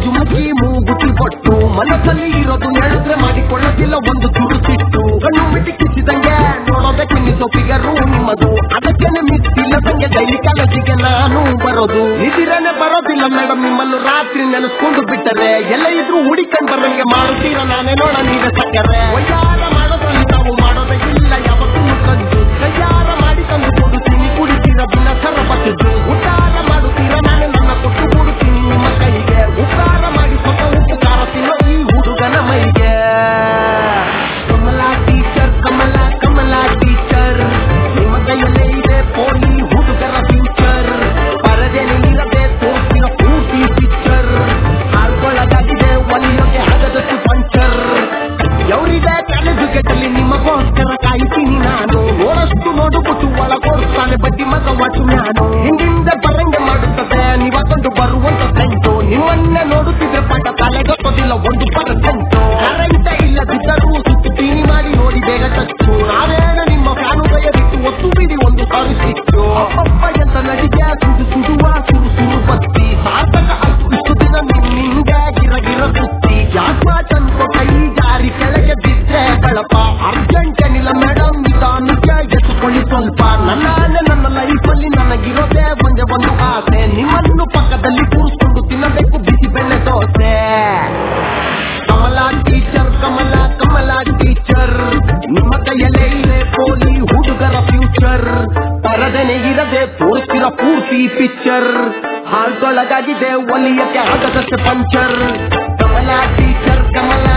ಜುಮುಕಿ ಮೂಗುತಿ ಕೊಟ್ಟು ಮನಸ್ಸಲ್ಲಿ ಇರೋದು ಹೇಳಿದ್ರೆ ಮಾಡಿಕೊಳ್ಳೋದಿಲ್ಲ ಒಂದು ಚೂರು ಸಿಟ್ಟು ಕಣ್ಣು ಮಿಟಿಕಿಸಿದಂಗೆ ನೋಡೋದಕ್ಕಿನ್ನಿಸೋ ಫಿಗರು ನಿಮ್ಮದು ಅದಕ್ಕೇನೆ ಮಿಸ್ ಇಲ್ಲದಂಗೆ ಡೈಲಿ ಕಾಲೇಜಿಗೆ ನಾನು ಬರೋದು ನಿದಿರನೆ ಬರೋದಿಲ್ಲ ಮೇಡಮ್ ನಿಮ್ಮನ್ನು ರಾತ್ರಿ ನೆನೆಸ್ಕೊಂಡು ಬಿಟ್ಟರೆ ಎಲ್ಲ ಇದ್ರು ಹುಡಿಕೊಂಡ್ ಬರಂಗೆ ಮಾಡುತ್ತೀರ ನಾನೇ ನೋಡ ನೀವೇ ಸಕ್ಕರೆ ವಯ್ಯಾರ ಮಾಡೋದ್ರಲ್ಲಿ ತಾವು ಮಾಡೋದೇ ಇಲ್ಲ ಯಾವತ್ತೂ ಕಂಡು ಕೈಯಾರ ಮಾಡಿ ತಂದು ಕೊಡುತ್ತೀನಿ ಕುಡಿತೀರ ದಿನ ಸರಪಟ್ಟಿದ್ದು ಉದ್ದಾರ ಮಾಡುತ್ತೀರ ನಾನು ನನ್ನ ಕೊಟ್ಟು ಕೊಡುತ್ತೀನಿ ನಿಮ್ಮ ಕೈಗೆ ಉದ್ದಾರ ಮಾಡಿ ಸ್ವಲ್ಪ ಉಪಕಾರ ತಿನ್ನೋ ಈ ಹುಡುಗನ ಮೈಗೆ ಕಮಲಾ ಟೀಚರ್ ಕಮಲ ಕಮಲ ಟೀಚರ್ ನಿಮ್ಮ ಕೈಯಲ್ಲೇ ಇದೆ ಪೋಲಿ ಹುಡುಗರ ಫ್ಯೂಚರ್ ಪರದೆ ನೀರದೆ ತೋರಿಸಿರೋ ಪೂರ್ತಿ ಪಿಕ್ಚರ್ ಹಾಡ್ಕೊಳ್ಳೋದಾಗಿದೆ ಒಲಿಯೋಕೆ ಆಗದಷ್ಟು ಪಂಚರ್ ಎವರಿದೆ ಕಾಲೇಜು ಗೇಟಲ್ಲಿ ನಿಮಗೋಸ್ಕರ ಕಾಯ್ತೀನಿ ನಾನು ನೋಡಷ್ಟು ನೋಡುಬಿಟ್ಟು ಒಳಗೋಡ್ತಾನೆ ಬಡ್ಡಿ ಮಗ ವಾಚು ನಾನು ಹಿಂದಿಂದ ಬರಂಗೆ ಮಾಡುತ್ತದೆ ನೀವತ್ತೊಂದು ಬರುವಂತ ಸೆಂಟು ನಿಮ್ಮನ್ನೇ ನೋಡುತ್ತಿದ್ರೆ ಪಾಠ ತಲೆಗೊತ್ತೋದಿಲ್ಲ ಒಂದು ಪರ್ಸೆಂಟು ಕರೆಂಟ ಇಲ್ಲದಿದ್ದರೂ ಸುತ್ತೀನಿ ಮಾಡಿ ನೋಡಿ ಬೇಗ ಟಚ್ಚು ನಾವೇನು ನಿಮ್ಮ ಫ್ಯಾನು ದಯವಿಟ್ಟು ಒತ್ತು ಬಿಡಿ ಒಂದು ಸಾರಿ ಸಿಕ್ಕು ಅಪ್ಪಪ್ಪ ಎಂತ ನಡಿಗೆ ಸುಡು ಸುಡುವ ಸುಡು ಸುಡು ಬತ್ತಿ ಸಾರ್ಥಕ ಆಯ್ತು ಇಷ್ಟು ದಿನ ನಿಮ್ಮಿಂದ ಗಿರ ಗಿರ ಸುತ್ತಿ ಯಾಕೆ ತಂದು ಕೈ ಜಾರಿ ಕೆಳಗೆ ಬಿದ್ರೆ ಕಳಪ ಅರ್ಜೆಂಟ್ ಏನಿಲ್ಲ ಮೇಡಮ್ ನಿಧಾನಕ್ಕೆ ಎತ್ಕೊಳ್ಳಿ ಸ್ವಲ್ಪ ನನ್ನ ನನ್ನ ಲೈಫಲ್ಲಿ ನನಗಿರೋದೇ ಒಂದೇ ಒಂದು ಆಸೆ ನಿಮ್ಮನ್ನು ಪಕ್ಕದಲ್ಲಿ ಕೂರಿಸ್ಕೊಂಡು ತಿನ್ನಬೇಕು ಬಿಸಿ ಬೆಣ್ಣೆ ದೋಸೆ ಕಮಲ ಟೀಚರ್ ಕಮಲ ಕಮಲ ಟೀಚರ್ ನಿಮ್ಮ ಕೈಯಲ್ಲೇ ಇದೆ ಪೋಲಿ ಹುಡುಗರ ಫ್ಯೂಚರ್ ಪರದನೆ ಇರದೆ ತೋರಿಸ್ತಿರ ಪೂರ್ತಿ ಪಿಕ್ಚರ್ ಹಾಲ್ಗೊಳಗಾಗಿದೆ ಒಲಿಯಕ್ಕೆ ಆಗದಷ್ಟು ಪಂಚರ್ ಕಮಲ ಟೀಚರ್ ಕಮಲ